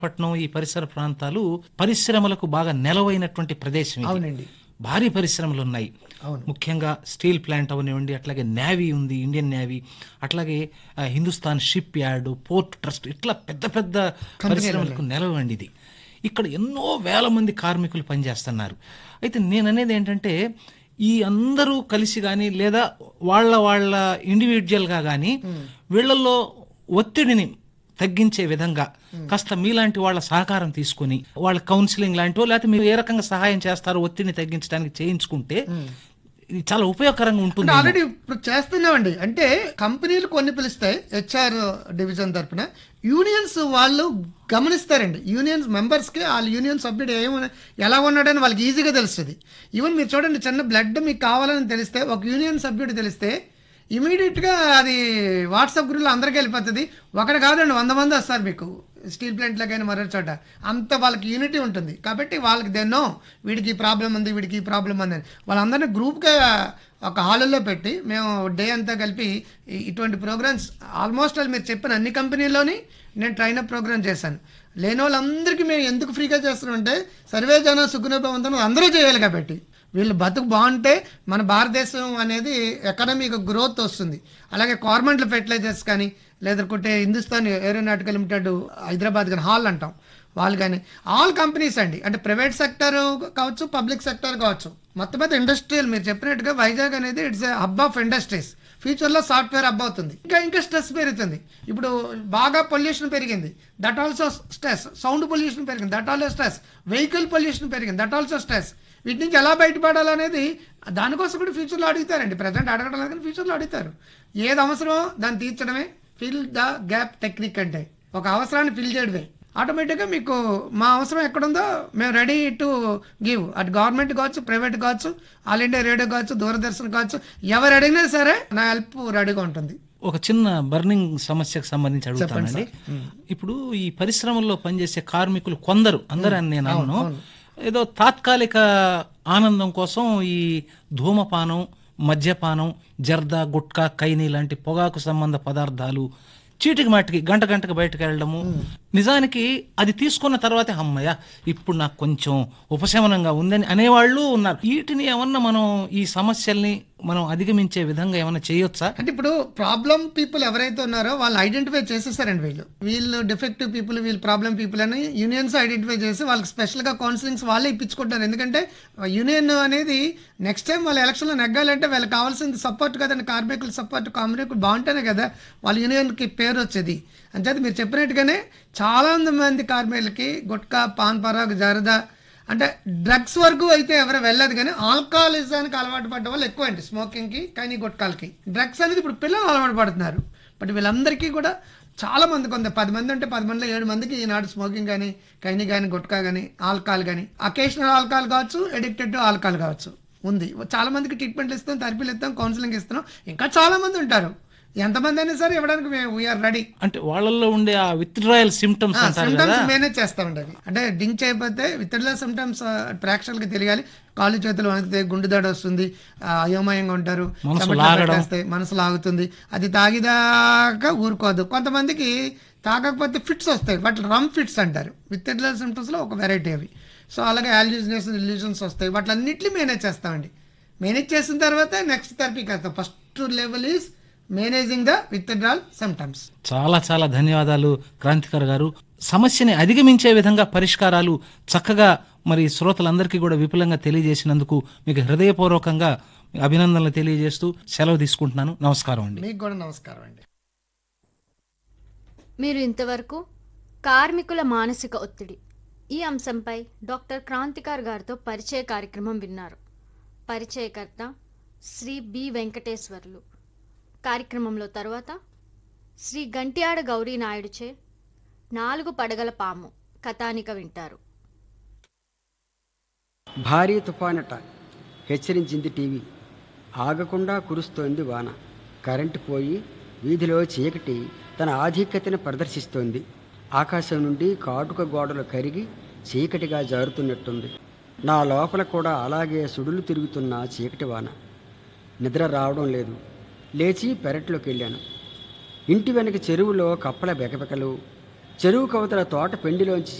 పట్నం ఈ పరిసర ప్రాంతాలు పరిశ్రమలకు బాగా నెలవైనటువంటి ప్రదేశం ఇది. అవునండి భారీ పరిశ్రమలు ఉన్నాయి అవును ముఖ్యంగా స్టీల్ ప్లాంట్ అవనివ్వండి అట్లాగే నేవీ ఉంది ఇండియన్ నేవీ అట్లాగే ఆ, Hindustan shipyard port trust ఇట్లా పెద్ద పెద్ద పరిశ్రమలకు నెలవండి ఇది ఇక్కడ ఎన్నో వేల మంది కార్మికులు పనిచేస్తున్నారు అయితే నేను అనేది ఏంటంటే ఈ అందరూ కలిసి కానీ లేదా వాళ్ళ వాళ్ళ ఇండివిజువల్గా కానీ వీళ్ళల్లో ఒత్తిడిని తగ్గించే విధంగా కాస్త మీలాంటి వాళ్ళ సహకారం తీసుకొని వాళ్ళ కౌన్సిలింగ్ లాంటివో లేకపోతే మీరు ఏ రకంగా సహాయం చేస్తారో ఒత్తిడిని తగ్గించడానికి చేయించుకుంటే ఇది చాలా ఉపయోగకరంగా ఉంటుంది ఆల్రెడీ ఇప్పుడు చేస్తున్నామండి అంటే కంపెనీలు కొన్ని పిలుస్తాయి హెచ్ఆర్ డివిజన్ తరపున యూనియన్స్ వాళ్ళు గమనిస్తారండి యూనియన్స్ మెంబర్స్కి వాళ్ళ యూనియన్ సభ్యుడు ఏమన్నా ఎలా ఉన్నాడని వాళ్ళకి ఈజీగా తెలుస్తుంది ఈవెన్ మీరు చూడండి చిన్న బ్లడ్ మీకు కావాలని తెలిస్తే ఒక యూనియన్ సభ్యుడు తెలిస్తే ఇమీడియట్గా అది వాట్సాప్ గ్రూప్లో అందరికీ వెళ్ళిపోతుంది ఒకటి కాదండి వంద మంది వస్తారు మీకు స్టీల్ ప్లాంట్లో కానీ మరో చోట అంత వాళ్ళకి యూనిటీ ఉంటుంది కాబట్టి వాళ్ళకి దెన్నో వీడికి ఈ ప్రాబ్లం ఉంది వీడికి ఈ ప్రాబ్లం ఉంది అని వాళ్ళందరినీ గ్రూప్గా ఒక హాల్లో పెట్టి మేము డే అంతా కలిపి ఈ- ఇటువంటి ప్రోగ్రామ్స్ ఆల్మోస్ట్ ఆల్ మీరు చెప్పిన అన్ని కంపెనీల్లోని నేను ట్రైనప్ ప్రోగ్రామ్ చేశాను లేని వాళ్ళందరికీ మేము ఎందుకు ఫ్రీగా చేస్తున్నామంటే సర్వే జన సుగుణభవంతం అందరూ చేయాలి కాబట్టి వీళ్ళు బతుకు బాగుంటే మన భారతదేశం అనేది ఎకనామిక్ గ్రోత్ వస్తుంది అలాగే కార్మెంట్ల ఫెర్టిలైజర్స్ కానీ లేదంటే హిందుస్థాన్ ఏరోనాటికల్ లిమిటెడ్ హైదరాబాద్ కానీ హాల్ అంటాం వాళ్ళు కానీ ఆల్ కంపెనీస్ అండి అంటే ప్రైవేట్ సెక్టర్ కావచ్చు పబ్లిక్ సెక్టర్ కావచ్చు మొత్తం మీద ఇండస్ట్రియల్ మీరు చెప్పినట్టుగా వైజాగ్ అనేది ఇట్స్ హబ్ ఆఫ్ ఇండస్ట్రీస్ ఫ్యూచర్లో సాఫ్ట్వేర్ హబ్ అవుతుంది ఇంకా ఇంకా స్ట్రెస్ పెరుగుతుంది ఇప్పుడు బాగా పొల్యూషన్ పెరిగింది that also stress sound pollution పెరిగింది that also stress vehicle pollution పెరిగింది దట్ ఆల్సో స్ట్రెస్ వీటి నుంచి ఎలా బయటపడాలనేది దానికోసం కూడా ఫ్యూచర్లో అడుగుతారండి ప్రజెంట్ అడగడం లేదు కానీ ఫ్యూచర్లో అడుగుతారు ఏది అవసరమో దాన్ని తీర్చడమే ఫిల్ ద గ్యాప్ టెక్నిక్ అంటే ఒక అవసరాన్ని ఫిల్ చేయడమే ఆటోమేటిక్గా మీకు మా అవసరం ఎక్కడుందో మేము రెడీ టు గివ్ అటు గవర్నమెంట్ కావచ్చు ప్రైవేట్ కావచ్చు ఆల్ ఇండియా రేడియో కావచ్చు దూరదర్శన్ కావచ్చు ఎవరు అడిగినా సరే నా హెల్ప్ రెడీగా ఉంటుంది ఒక చిన్న బర్నింగ్ సమస్యకు సంబంధించి అడుగుతానండి ఇప్పుడు ఈ పరిశ్రమల్లో పనిచేసే కార్మికులు కొందరు అందరూ అని నేను అన్నాను ఏదో తాత్కాలిక ఆనందం కోసం ఈ ధూమపానం మద్యపానం జర్దా గుట్కా కైని లాంటి పొగాకు సంబంధ పదార్థాలు చీటికి మాటికి గంట గంటకు బయటకు వెళ్ళడము నిజానికి అది తీసుకున్న తర్వాతే అమ్మయ్య ఇప్పుడు నాకు కొంచెం ఉపశమనంగా ఉందని అనేవాళ్ళు ఉన్నారు వీటిని ఏమన్నా మనం ఈ సమస్యల్ని మనం అధిగమించే విధంగా ఏమన్నా చేయొచ్చా అంటే ఇప్పుడు ప్రాబ్లం పీపుల్ ఎవరైతే ఉన్నారో వాళ్ళు ఐడెంటిఫై చేసేసారండి వీళ్ళు వీళ్ళు డిఫెక్టివ్ పీపుల్ వీళ్ళు ప్రాబ్లం పీపుల్ అని యూనియన్స్ ఐడెంటిఫై చేసి వాళ్ళకి స్పెషల్గా కౌన్సిలింగ్స్ వాళ్ళే ఇప్పించుకుంటారు ఎందుకంటే యూనియన్ అనేది నెక్స్ట్ టైం వాళ్ళ ఎలక్షన్లో నెగ్గాలంటే వాళ్ళకి కావాల్సింది సపోర్ట్ కదండి కార్మికుల సపోర్ట్ కార్మికులు బాగుంటేనే కదా వాళ్ళ యూనియన్కి పేరు వచ్చేది అంచేత మీరు చెప్పినట్టుగానే చాలా మంది కార్మికులకి గుట్కా పాన్ పరాగ్ జరదా అంటే డ్రగ్స్ వరకు అయితే ఎవరు వెళ్ళదు కానీ ఆల్కహాలిజానికి అలవాటు పడ్డ వాళ్ళు ఎక్కువ అండి స్మోకింగ్కి కానీ గుట్కాలకి డ్రగ్స్ అనేది ఇప్పుడు పిల్లలు అలవాటు పడుతున్నారు బట్ వీళ్ళందరికీ కూడా చాలా మంది కొంత పది మంది ఉంటే పది మందిలో ఏడు మందికి ఈనాడు స్మోకింగ్ కానీ కైని కానీ గుట్కా కానీ ఆల్కహాల్ కానీ అకేషనల్ ఆల్కహాల్ కావచ్చు ఎడిక్టెడ్ టు ఆల్కహాల్ కావచ్చు ఉంది చాలా మందికి ట్రీట్మెంట్లు ఇస్తాం థెరపీలు ఇస్తాం కౌన్సిలింగ్ ఇస్తున్నాం ఇంకా చాలా మంది ఉంటారు ఎంతమంది అయినా సరే ఇవ్వడానికి మేము వీఆర్ రెడీ అంటే వాళ్ళల్లో ఉండే ఆ విత్డ్రాయల్ సిమ్టమ్స్ అంటారు కదా సిమ్టమ్స్ మేనేజ్ చేస్తామండి అవి అంటే డింక్ చేయకపోతే వితడ్ల సిమ్టమ్స్ ప్రేక్షకులకి తెలియాలి కాళ్ళు చేతులు వణికితే గుండె దడ వస్తుంది ఆ, అయోమయంగా ఉంటారు మనసు చెమటలు లాగడం. పట్టేస్తాయి, మనసు లాగుతుంది అది తాగిదాకా ఊరుకోదు కొంతమందికి తాగకపోతే ఫిట్స్ వస్తాయి వాటి రమ్ ఫిట్స్ అంటారు వితడ్ల సిమ్టమ్స్లో ఒక వెరైటీ అవి సో అలాగే యాల్యూజినెస్ ఇల్యూజన్స్ వస్తాయి వాటిలన్నింటినీ మేనేజ్ చేస్తామండి మేనేజ్ చేసిన తర్వాత నెక్స్ట్ థెరపీకి వస్తాం first level is managing the withdrawal symptoms చాలా చాలా ధన్యవాదాలు క్రాంతికర్ గారు సమస్యని అధిగమించే విధంగా పరిష్కారాలు చక్కగా మరి శ్రోతలందరికీ కూడా విపులంగా తెలియజేసినందుకు మీకు హృదయపూర్వకంగా అభినందనలు తెలియజేస్తూ సెలవు తీసుకుంటున్నాను నమస్కారం అండి మీకు కూడా నమస్కారం అండి మీరు ఇంతవరకు కార్మికుల మానసిక ఒత్తిడి ఈ అంశంపై డాక్టర్ క్రాంతికార్ గారితో పరిచయ కార్యక్రమం విన్నారు పరిచయకర్త శ్రీ బి వెంకటేశ్వర్లు కార్యక్రమంలో తర్వాత శ్రీ గంట్యాడ గౌరీ నాయుడుచే నాలుగు పడగల పాము కథానిక వింటారు భారీ తుఫానట హెచ్చరించింది టీవీ ఆగకుండా కురుస్తోంది వాన కరెంటు పోయి వీధిలో చీకటి తన ఆధిక్యతను ప్రదర్శిస్తోంది ఆకాశం నుండి కాటుక గోడలు కరిగి చీకటిగా జారుతున్నట్టుంది నా లోపల కూడా అలాగే సుడులు తిరుగుతున్న చీకటి వాన నిద్ర రావడం లేదు లేచి పెరట్లోకి వెళ్ళాను ఇంటి వెనక చెరువులో కప్పల బెకబెకలు చెరువు కవతల తోట పెండిలోంచి